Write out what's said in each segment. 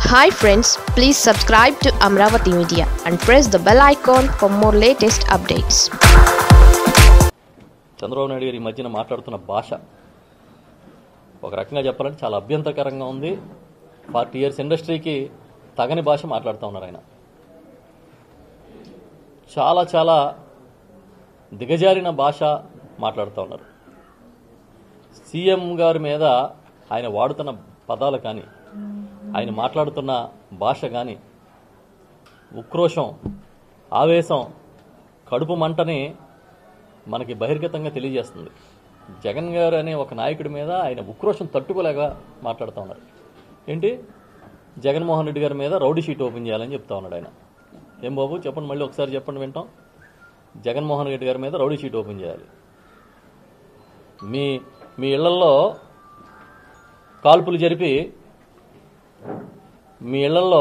hi friends please subscribe to Amaravati media and press the bell icon for more latest updates Chandrababu Naidu garu ఈ మధ్యన మాట్లాడుతున్న భాష ఒక రకంగా చెప్పాలంటే చాలా అభ్యంతరకరంగా ఉంది ఫార్టీ ఇయర్స్ ఇండస్ట్రీకి తగని భాష మాట్లాడుతూ ఉన్నారు ఆయన చాలా చాలా దిగజారిన భాష మాట్లాడుతూ ఉన్నారు సీఎం గారి మీద ఆయన వాడుతున్న పదాలు కానీ ఆయన మాట్లాడుతున్న భాష కానీ ఉక్రోషం ఆవేశం కడుపు మంటని మనకి బహిర్గతంగా తెలియజేస్తుంది జగన్ గారు అనే ఒక నాయకుడి మీద ఆయన ఉక్రోషం తట్టుకోలేక మాట్లాడుతూ ఉన్నారు ఏంటి జగన్మోహన్ రెడ్డి గారి మీద రౌడీ షీట్ ఓపెన్ చేయాలని చెప్తా ఉన్నాడు ఆయన ఏం బాబు చెప్పండి మళ్ళీ ఒకసారి చెప్పండి వింటాం జగన్మోహన్ రెడ్డి గారి మీద రౌడీ షీట్ ఓపెన్ చేయాలి మీ మీ ఇళ్లల్లో కాల్పులు జరిపి మీ ఇళ్లల్లో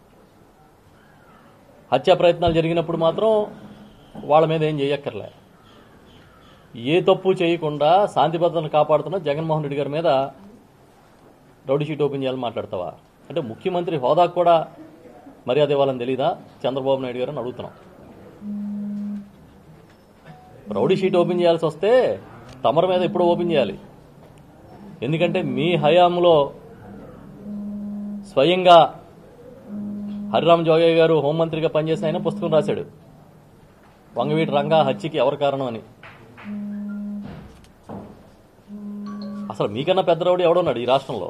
హత్యా ప్రయత్నాలు జరిగినప్పుడు మాత్రం వాళ్ళ మీద ఏం చేయక్కర్లే ఏ తప్పు చేయకుండా శాంతి భద్రతను కాపాడుతున్న జగన్మోహన్ రెడ్డి గారి మీద రౌడీ షీట్ ఓపెన్ చేయాలని మాట్లాడతావా అంటే ముఖ్యమంత్రి హోదా కూడా మర్యాద ఇవ్వాలని తెలీదా చంద్రబాబు నాయుడు గారు అని అడుగుతున్నాం రౌడీ షీట్ ఓపెన్ చేయాల్సి వస్తే తమర మీద ఎప్పుడు ఓపెన్ చేయాలి ఎందుకంటే మీ హయాంలో స్వయంగా హరిరామ్ జోగయ్య గారు హోంమంత్రిగా పనిచేసిన ఆయన పుస్తకం రాశాడు వంగవీటి రంగా హత్యకి ఎవరు కారణం అని అసలు మీకన్నా పెద్ద రౌడీ ఎవడున్నాడు ఈ రాష్ట్రంలో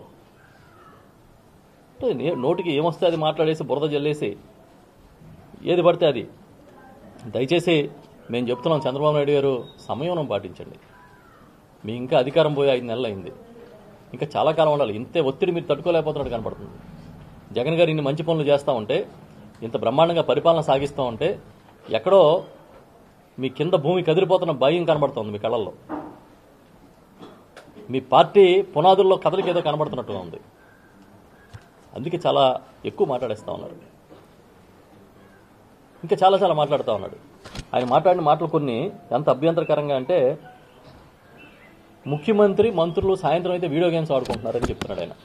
అంటే నే- నోటికి ఏమొస్తే అది మాట్లాడేసి బురద జల్లేసి ఏది పడితే అది దయచేసి మేము చెప్తున్నాం చంద్రబాబు నాయుడు గారు సంయమనం పాటించండి మీ ఇంకా అధికారం పోయి ఐదు నెలలు అయింది ఇంకా చాలా కాలం ఉండాలి ఇంతే ఒత్తిడి మీరు తట్టుకోలేకపోతున్నట్టు కనపడుతుంది జగన్ గారు ఇన్ని మంచి పనులు చేస్తూ ఉంటే ఇంత బ్రహ్మాండంగా పరిపాలన సాగిస్తూ ఉంటే ఎక్కడో మీ కింద భూమి కదిలిపోతున్న భయం కనబడుతోంది మీ కళ్ళల్లో మీ పార్టీ పునాదుల్లో కదలికి ఏదో కనబడుతున్నట్టుగా ఉంది అందుకే చాలా ఎక్కువ మాట్లాడేస్తా ఉన్నారు ఇంకా చాలా చాలా మాట్లాడుతూ ఉన్నాడు ఆయన మాట్లాడిన మాటలు కొన్ని ఎంత అభ్యంతరకరంగా అంటే ముఖ్యమంత్రి మంత్రులు సాయంత్రం అయితే వీడియో గేమ్స్ ఆడుకుంటున్నారని చెప్తున్నాడు ఆయన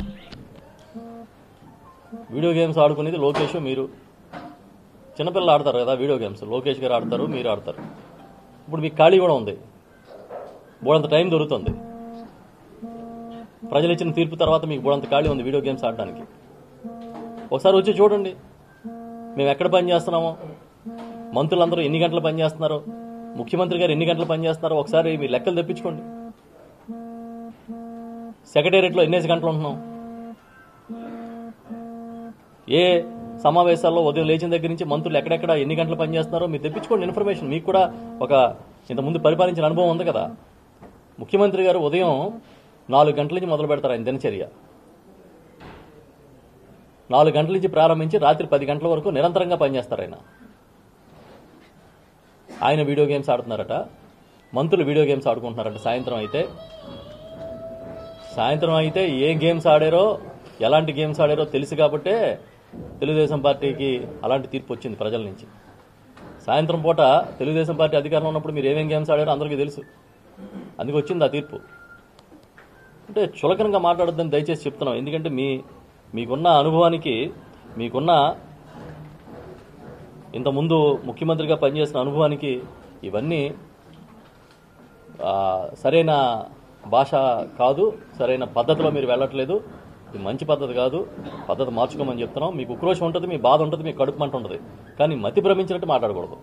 వీడియో గేమ్స్ ఆడుకునేది లోకేష్ మీరు చిన్నపిల్లలు ఆడతారు కదా వీడియో గేమ్స్ లోకేష్ గారు ఆడతారు మీరు ఆడతారు ఇప్పుడు మీకు ఖాళీ కూడా ఉంది బోడంత టైం దొరుకుతుంది ప్రజలు ఇచ్చిన తీర్పు తర్వాత మీకు బోడంత ఖాళీ ఉంది వీడియో గేమ్స్ ఆడడానికి ఒకసారి వచ్చి చూడండి మేము ఎక్కడ పని చేస్తున్నామో మంత్రులందరూ ఎన్ని గంటలు పని చేస్తున్నారో ముఖ్యమంత్రి గారు ఎన్ని గంటలు పని చేస్తున్నారో ఒకసారి మీ లెక్కలు తెప్పించుకోండి సెక్రటేరియట్లో ఎన్నేసి గంటలు ఉంటున్నాం ఏ సమావేశాల్లో ఉదయం లేచిన దగ్గర నుంచి మంత్రులు ఎక్కడెక్కడ ఎన్ని గంటలు పనిచేస్తున్నారో మీరు తెప్పించుకోండి ఇన్ఫర్మేషన్ మీకు కూడా ఒక ఇంతకుముందు పరిపాలించిన అనుభవం ఉంది కదా ముఖ్యమంత్రి గారు ఉదయం నాలుగు గంటల నుంచి మొదలు పెడతారు ఆయన దినచర్య నాలుగు గంటల నుంచి ప్రారంభించి రాత్రి పది గంటల వరకు నిరంతరంగా పనిచేస్తారు ఆయన ఆయన వీడియో గేమ్స్ ఆడుతున్నారట మంత్రులు వీడియో గేమ్స్ ఆడుకుంటున్నారట సాయంత్రం అయితే సాయంత్రం అయితే ఏ గేమ్స్ ఆడారో ఎలాంటి గేమ్స్ ఆడారో తెలుసు కాబట్టే తెలుగుదేశం పార్టీకి అలాంటి తీర్పు వచ్చింది ప్రజల నుంచి సాయంత్రం పూట తెలుగుదేశం పార్టీ అధికారంలో ఉన్నప్పుడు మీరు ఏమేం గేమ్స్ ఆడారో అందరికీ తెలుసు అందుకు వచ్చింది ఆ తీర్పు అంటే చులకనగా మాట్లాడొద్దని దయచేసి చెప్తున్నాం ఎందుకంటే మీ మీకున్న అనుభవానికి మీకున్న ఇంతకుముందు ముఖ్యమంత్రిగా పనిచేసిన అనుభవానికి ఇవన్నీ ఆ, సరైన భాష కాదు సరైన పద్ధతిలో మీరు వెళ్ళట్లేదు ఇది మంచి పద్ధతి కాదు పద్ధతి మార్చుకోమని చెప్తున్నాం మీకు ఉక్రోషం ఉంటుంది మీ బాధ ఉంటుంది మీ కడుపు మంట ఉంటుంది కానీ మతి భ్రమించినట్టు మాట్లాడకూడదు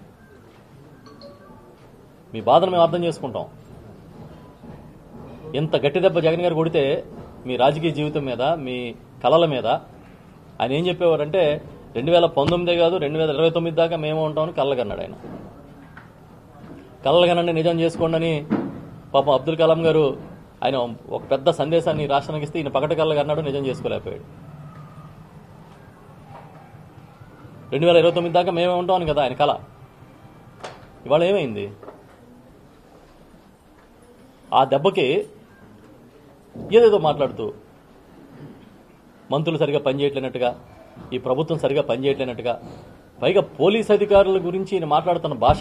మీ బాధను మేము అర్థం చేసుకుంటాం ఇంత గట్టి దెబ్బ జగన్ గారు కొడితే మీ రాజకీయ జీవితం మీద మీ కళల మీద ఆయన ఏం చెప్పేవారంటే రెండు వేల పంతొమ్మిదే కాదు రెండు వేల ఇరవై తొమ్మిది దాకా మేము ఉంటామని కళ్ళగన్నాడు ఆయన కళ్ళగనండి నిజం చేసుకోండి అని పాపం అబ్దుల్ కలాం గారు ఆయన ఒక పెద్ద సందేశాన్ని రాష్ట్రానికి ఇస్తే ఈయన పకట కళ్ళగన్నాడు నిజం చేసుకోలేకపోయాడు రెండు వేల ఇరవై తొమ్మిది దాకా మేమే ఉంటామని కదా ఆయన కళ ఇవాళ ఏమైంది ఆ దెబ్బకి ఏదేదో మాట్లాడుతూ మంత్రులు సరిగా పనిచేయట్లేనట్టుగా ఈ ప్రభుత్వం సరిగా పనిచేయట్లేనట్టుగా పైగా పోలీస్ అధికారుల గురించి ఈయన మాట్లాడుతున్న భాష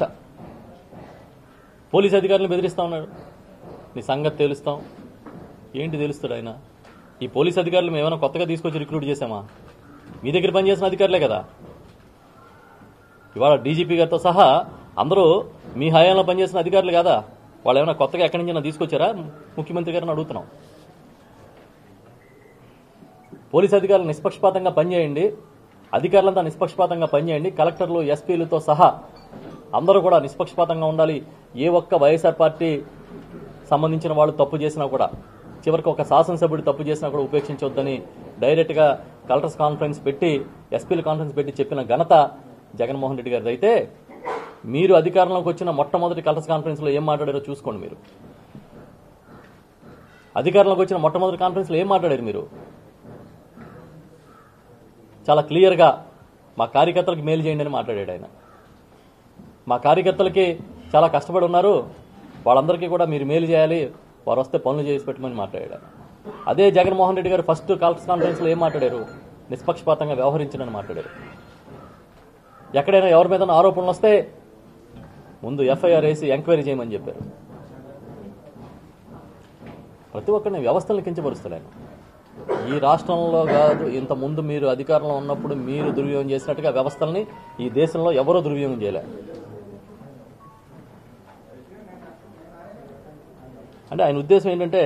పోలీస్ అధికారులను బెదిరిస్తా ఉన్నాడు నీ సంగతి తెలుస్తాం ఏంటి తెలుస్తాడు ఆయన ఈ పోలీస్ అధికారులు మేము ఏమైనా కొత్తగా తీసుకొచ్చి రిక్రూట్ చేశామా మీ దగ్గర పనిచేసిన అధికారులే కదా ఇవాళ డీజీపీ గారితో సహా అందరూ మీ హయాంలో పనిచేసిన అధికారులు కదా వాళ్ళు ఏమైనా కొత్తగా ఎక్కడి నుంచి తీసుకొచ్చారా ముఖ్యమంత్రి గారిని అడుగుతున్నాం పోలీస్ అధికారులు నిష్పక్షపాతంగా పనిచేయండి అధికారులంతా నిష్పక్షపాతంగా పనిచేయండి కలెక్టర్లు ఎస్పీలతో సహా అందరూ కూడా నిష్పక్షపాతంగా ఉండాలి ఏ ఒక్క వైఎస్ఆర్ పార్టీ సంబంధించిన వాళ్ళు తప్పు చేసినా కూడా చివరికి ఒక శాసనసభ్యుడు తప్పు చేసినా కూడా ఉపేక్షించొద్దని డైరెక్ట్గా కలెక్టర్స్ కాన్ఫరెన్స్ పెట్టి ఎస్పీల కాన్ఫరెన్స్ పెట్టి చెప్పిన ఘనత జగన్మోహన్ రెడ్డి గారిది అయితే మీరు అధికారంలోకి వచ్చిన మొట్టమొదటి కలెక్టర్స్ కాన్ఫరెన్స్లో ఏం మాట్లాడారో చూసుకోండి మీరు అధికారంలోకి వచ్చిన మొట్టమొదటి కాన్ఫరెన్స్లో ఏం మాట్లాడారు మీరు చాలా క్లియర్గా మా కార్యకర్తలకు మేలు చేయండి అని మాట్లాడాడు ఆయన మా కార్యకర్తలకి చాలా కష్టపడి ఉన్నారు వాళ్ళందరికీ కూడా మీరు మేలు చేయాలి వారు వస్తే పనులు చేసి పెట్టమని మాట్లాడాడు ఆయన అదే జగన్మోహన్ రెడ్డి గారు ఫస్ట్ కలెక్టర్స్ కాన్ఫరెన్స్లో ఏం మాట్లాడారు నిష్పక్షపాతంగా వ్యవహరించనని మాట్లాడారు ఎక్కడైనా ఎవరి మీద ఆరోపణలు వస్తే ముందు ఎఫ్ఐఆర్ వేసి ఎంక్వైరీ చేయమని చెప్పారు ప్రతి ఒక్కరిని వ్యవస్థలను కించపరుస్తలేను ఈ రాష్ట్రంలో కాదు ఇంత ముందు మీరు అధికారంలో ఉన్నప్పుడు మీరు దుర్వినియోగం చేసినట్టుగా వ్యవస్థల్ని ఈ దేశంలో ఎవరో దుర్వినియోగం చేయలే అంటే ఆయన ఉద్దేశం ఏంటంటే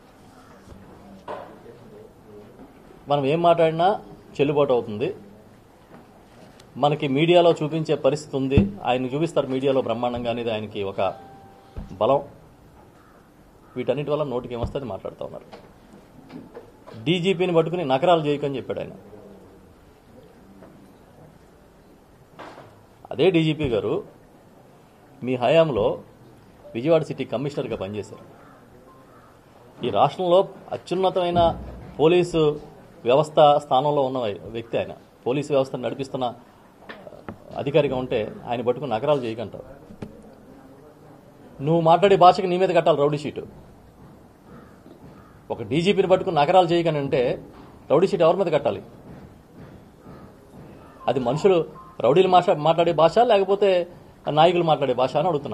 మనం ఏం మాట్లాడినా చెల్లుబాటు అవుతుంది మనకి మీడియాలో చూపించే పరిస్థితి ఉంది ఆయన చూపిస్తారు మీడియాలో బ్రహ్మాండంగా అనేది ఆయనకి ఒక బలం వీటన్నిటి వల్ల నోటికి ఏమొస్తుంది మాట్లాడుతూ ఉన్నారు డీజీపీని పట్టుకుని నకరాలు చేయకని చెప్పాడు ఆయన అదే డీజీపీ గారు మీ హయాంలో విజయవాడ సిటీ కమిషనర్గా పనిచేశారు ఈ రాష్ట్రంలో అత్యున్నతమైన పోలీసు వ్యవస్థ స్థానంలో ఉన్న వ్యక్తి ఆయన పోలీసు వ్యవస్థను నడిపిస్తున్న అధికారిగా ఉంటే ఆయన పట్టుకుని నగరాలు చేయకంటావు నువ్వు మాట్లాడే భాషకి నీ మీద కట్టాలి రౌడీ షీటు ఒక డీజీపీని పట్టుకుని నగరాలు చేయకని అంటే రౌడీ షీట్ ఎవరి మీద కట్టాలి అది మనుషులు రౌడీలు మాష మాట్లాడే భాష లేకపోతే నాయకులు మాట్లాడే భాష అని అడుగుతున్నా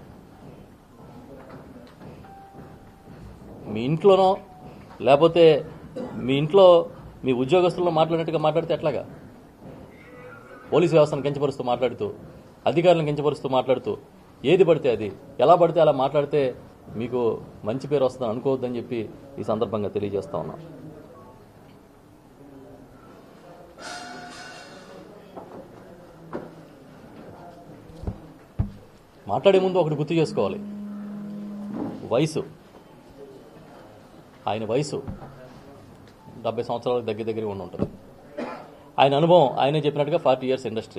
మీ ఇంట్లోనో లేకపోతే మీ ఇంట్లో మీ ఉద్యోగస్తుల్లో మాట్లాడినట్టుగా మాట్లాడితే ఎట్లాగా పోలీసు వ్యవస్థను కించపరుస్తూ మాట్లాడుతూ అధికారులను కించపరుస్తూ మాట్లాడుతూ ఏది పడితే అది ఎలా పడితే అలా మాట్లాడితే మీకు మంచి పేరు వస్తుందని అనుకోవద్దని చెప్పి ఈ సందర్భంగా తెలియజేస్తా ఉన్నా మాట్లాడే ముందు ఒకటి గుర్తు చేసుకోవాలి వయసు ఆయన వయసు డెబ్బై సంవత్సరాలకు దగ్గర దగ్గర ఉండి ఉంటుంది ఆయన అనుభవం ఆయనే చెప్పినట్టుగా forty years industry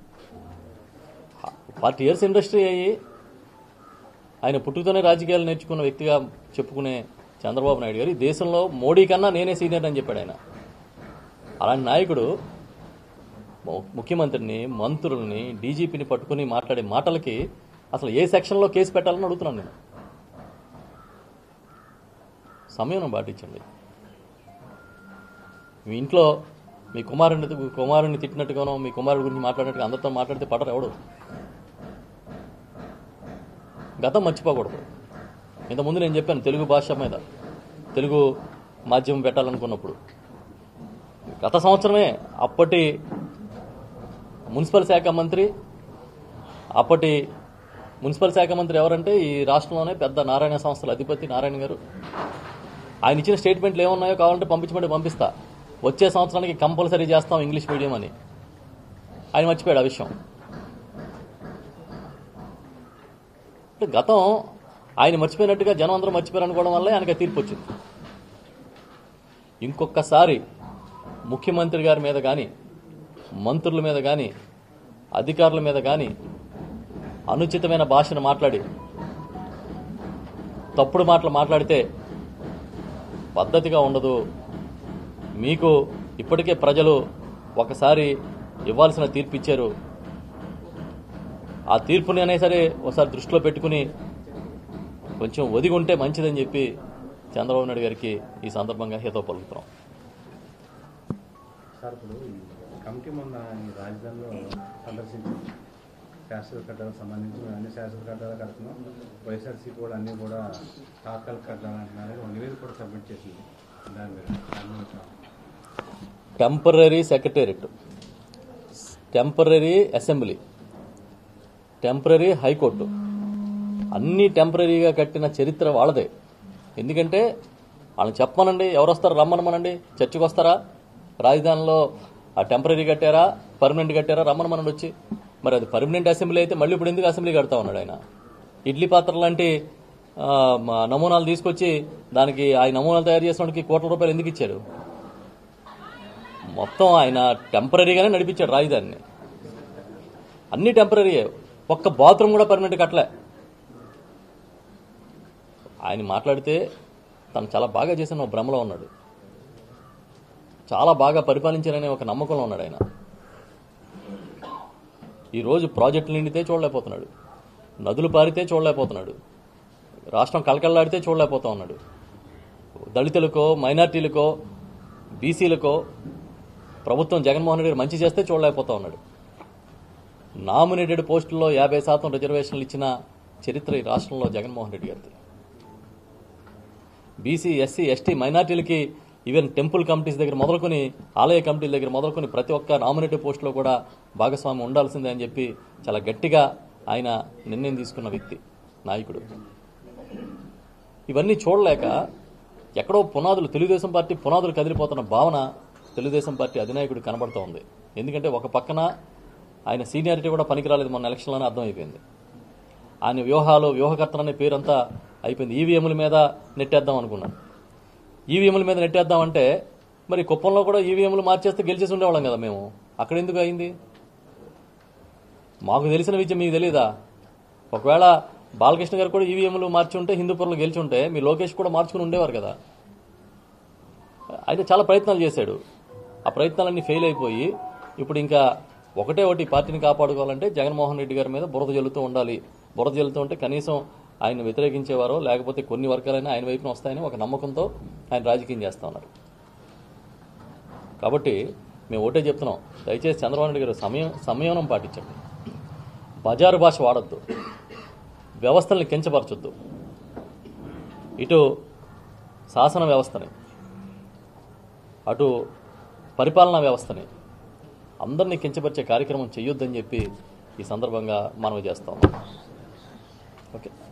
forty years industry అయ్యి ఆయన పుట్టుకతోనే రాజకీయాలు నేర్చుకున్న వ్యక్తిగా చెప్పుకునే చంద్రబాబు నాయుడు గారు ఈ దేశంలో మోడీ కన్నా నేనే సీనియర్ అని చెప్పాడు ఆయన అలాంటి నాయకుడు ము- ముఖ్యమంత్రిని మంత్రుల్ని డీజీపీని పట్టుకుని మాట్లాడే మాటలకి అసలు ఏ సెక్షన్లో కేసు పెట్టాలని అడుగుతున్నాను నేను సమయం పాటించండి మీ ఇంట్లో మీ కుమారుని కుమారుని తిట్టినట్టుగానో మీ కుమారుడి గురించి మాట్లాడినట్టుగా అందరితో మాట్లాడితే పడరు ఎవడు గతం మర్చిపోకూడదు ఇంతకుముందు నేను చెప్పాను తెలుగు భాష మీద తెలుగు మాధ్యమం పెట్టాలనుకున్నప్పుడు గత సంవత్సరమే అప్పటి మున్సిపల్ శాఖ మంత్రి అప్పటి మున్సిపల్ శాఖ మంత్రి ఎవరంటే ఈ రాష్ట్రంలోనే పెద్ద నారాయణ సంస్థల అధిపతి నారాయణ గారు ఆయన ఇచ్చిన స్టేట్మెంట్లు ఏమున్నాయో కావాలంటే పంపించమంటే పంపిస్తా వచ్చే సంవత్సరానికి కంపల్సరీ చేస్తాం ఇంగ్లీష్ మీడియం అని ఆయన మర్చిపోయాడు ఆ విషయం అంటే గతం ఆయన మర్చిపోయినట్టుగా జనం అందరూ మర్చిపోయారు అనుకోవడం వల్ల ఆయనకి ఆ తీర్పు వచ్చింది ఇంకొకసారి ముఖ్యమంత్రి గారి మీద కానీ మంత్రుల మీద కానీ అధికారుల మీద కానీ అనుచితమైన భాషను మాట్లాడి తప్పుడు మాటలు మాట్లాడితే పద్ధతిగా ఉండదు మీకు ఇప్పటికే ప్రజలు ఒకసారి ఇవ్వాల్సిన తీర్పు ఇచ్చారు ఆ తీర్పుని అనే సరే ఒకసారి దృష్టిలో పెట్టుకుని కొంచెం ఒదిగి ఉంటే మంచిదని చెప్పి చంద్రబాబు నాయుడు గారికి ఈ సందర్భంగా హితో పలుకుతున్నాం సార్ ఇప్పుడు ఈ కమిటీ మొన్న ఈ రాజధానిలో సందర్శించింది శాశ్వత కట్టాలకు సంబంధించి మేము అన్ని శాశ్వత కట్టాలు కడుతున్నాం వైఎస్ఆర్సీ కూడా అన్నీ కూడా తాత్కాలిక కట్టాలు అంటున్నారు ఒక నివేదిక కూడా సబ్మిట్ చేసింది దాని మీద దాని మీద ఒక temporary secretariat temporary assembly temporary high court అన్నీ టెంపరీగా కట్టిన చరిత్ర వాళ్ళదే ఎందుకంటే వాళ్ళని చెప్పమనండి ఎవరు వస్తారు రమ్మనమనండి చర్చకు వస్తారా రాజధానిలో ఆ టెంపరీ కట్టారా పర్మనెంట్ కట్టారా రమ్మనమనండి వచ్చి మరి అది పర్మనెంట్ అసెంబ్లీ అయితే మళ్ళీ ఇప్పుడు ఎందుకు అసెంబ్లీ కడతా ఉన్నాడు ఆయన ఇడ్లీ పాత్ర లాంటి ఆ, మా నమూనాలు తీసుకొచ్చి దానికి ఆ నమూనాలు తయారు చేసిన కోట్ల రూపాయలు ఎందుకు ఇచ్చాడు మొత్తం ఆయన టెంపరీగానే నడిపించాడు రాజధానిని అన్ని టెంపరీయే ఒక్క బాత్రూమ్ కూడా పర్మనెంట్ కట్టలే ఆయన మాట్లాడితే తను చాలా బాగా చేసిన ఒక భ్రమలో ఉన్నాడు చాలా బాగా పరిపాలించారనే ఒక నమ్మకంలో ఉన్నాడు ఆయన ఈరోజు ప్రాజెక్టులు నిండితే చూడలేకపోతున్నాడు నదులు పారితే చూడలేకపోతున్నాడు రాష్ట్రం కలకల్లాడితే చూడలేకపోతా ఉన్నాడు దళితులకో మైనార్టీలకో బీసీలకో ప్రభుత్వం జగన్మోహన్ రెడ్డి గారు మంచి చేస్తే చూడలేకపోతా ఉన్నాడు నామినేటెడ్ పోస్టుల్లో యాభై శాతం రిజర్వేషన్లు ఇచ్చిన చరిత్ర ఈ రాష్ట్రంలో జగన్మోహన్ రెడ్డి గారిది బీసీ ఎస్సీ ఎస్టీ మైనార్టీలకి ఈవెన్ టెంపుల్ కమిటీస్ దగ్గర మొదలుకొని ఆలయ కమిటీల దగ్గర మొదలుకొని ప్రతి ఒక్క నామినేటెడ్ పోస్టులో కూడా భాగస్వామి ఉండాల్సిందే అని చెప్పి చాలా గట్టిగా ఆయన నిర్ణయం తీసుకున్న వ్యక్తి నాయకుడు ఇవన్నీ చూడలేక ఎక్కడో పునాదులు తెలుగుదేశం పార్టీ పునాదులు కదిలిపోతున్న భావన తెలుగుదేశం పార్టీ అధినాయకుడు కనబడుతూ ఉంది ఎందుకంటే ఒక పక్కన ఆయన సీనియారిటీ కూడా పనికిరాలేదు మొన్న ఎలక్షన్లోనే అర్థమైపోయింది ఆయన వ్యూహాలు వ్యూహకర్తలు అనే పేరంతా అయిపోయింది ఈవీఎంల మీద నెట్టేద్దాం అనుకున్నాను ఈవీఎంల మీద నెట్టేద్దామంటే మరి కుప్పంలో కూడా ఈవీఎంలు మార్చేస్తే గెలిచేసి ఉండేవాళ్ళం కదా మేము అక్కడ ఎందుకు అయింది మాకు తెలిసిన విద్య మీకు తెలియదా ఒకవేళ బాలకృష్ణ గారు కూడా ఈవీఎంలు మార్చి ఉంటే హిందూపురంలో గెలిచి ఉంటే మీ లోకేష్ కూడా మార్చుకుని ఉండేవారు కదా అయితే చాలా ప్రయత్నాలు చేశాడు ఆ ప్రయత్నాలన్నీ ఫెయిల్ అయిపోయి ఇప్పుడు ఇంకా ఒకటే ఒకటి పార్టీని కాపాడుకోవాలంటే జగన్మోహన్ రెడ్డి గారి మీద బురద జల్లుతూ ఉండాలి బురద జల్లుతూ ఉంటే కనీసం ఆయన వ్యతిరేకించేవారో లేకపోతే కొన్ని వర్గాలైనా ఆయన వైపున వస్తాయని ఒక నమ్మకంతో ఆయన రాజకీయం చేస్తా ఉన్నారు కాబట్టి మేము ఒకటే చెప్తున్నాం దయచేసి చంద్రబాబు నాయుడు గారు సమయం సంయమనం పాటించండి బజారు భాష వాడద్దు వ్యవస్థల్ని కించపరచొద్దు ఇటు శాసన వ్యవస్థని అటు పరిపాలనా వ్యవస్థని అందరినీ కించపరిచే కార్యక్రమం చేయొద్దని చెప్పి ఈ సందర్భంగా మనవి చేస్తాం ఓకే